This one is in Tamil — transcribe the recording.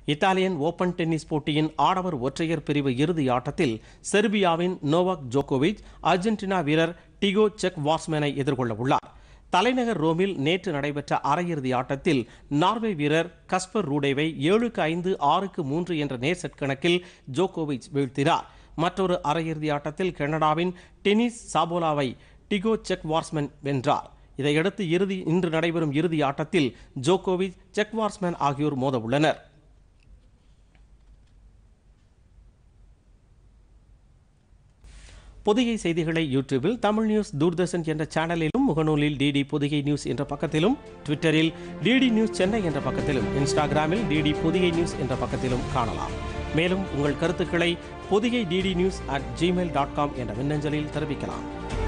இத்தாலியன் ஓபன் டென்னிஸ் போட்டியின் ஆடவர் ஒற்றையர் பிரிவு இறுதி ஆட்டத்தில் செர்பியாவின் நோவாக் ஜோகோவிச் அர்ஜென்டினா வீரர் டிகோ செக் வார்ஸ்மேனை எதிர்கொள்ள உள்ளார் தலைநகர் ரோமில் நேற்று நடைபெற்ற அரையிறுதி ஆட்டத்தில் நார்வே வீரர் கஸ்பர் ரூடேவை ஏழுக்கு ஐந்து ஆறுக்கு மூன்று என்ற நேர் செட் கணக்கில் ஜோகோவிச் வீழ்த்தினார் மற்றொரு அரையிறுதி ஆட்டத்தில் கனடாவின் டெனிஸ் சாபோலாவை டிகோ செக் வார்ஸ்மேன் வென்றார் இதையடுத்து இறுதி இன்று நடைபெறும் இறுதி ஆட்டத்தில் ஜோகோவிச் செக் வார்ஸ்மேன் ஆகியோர் மோத உள்ளனர் பொதிகை செய்திகளை யூடியூபில் தமிழ் நியூஸ் தூர்தர்ஷன் என்ற சேனலிலும் முகநூலில் டிடி பொதிகை நியூஸ் என்ற பக்கத்திலும் ட்விட்டரில் டிடி நியூஸ் சென்னை என்ற பக்கத்திலும் இன்ஸ்டாகிராமில் டிடி பொதிகை நியூஸ் என்ற பக்கத்திலும் காணலாம் மேலும் உங்கள் கருத்துக்களை Pothigai DD news at Gmail dot com என்ற மின்னஞ்சலில் தெரிவிக்கலாம்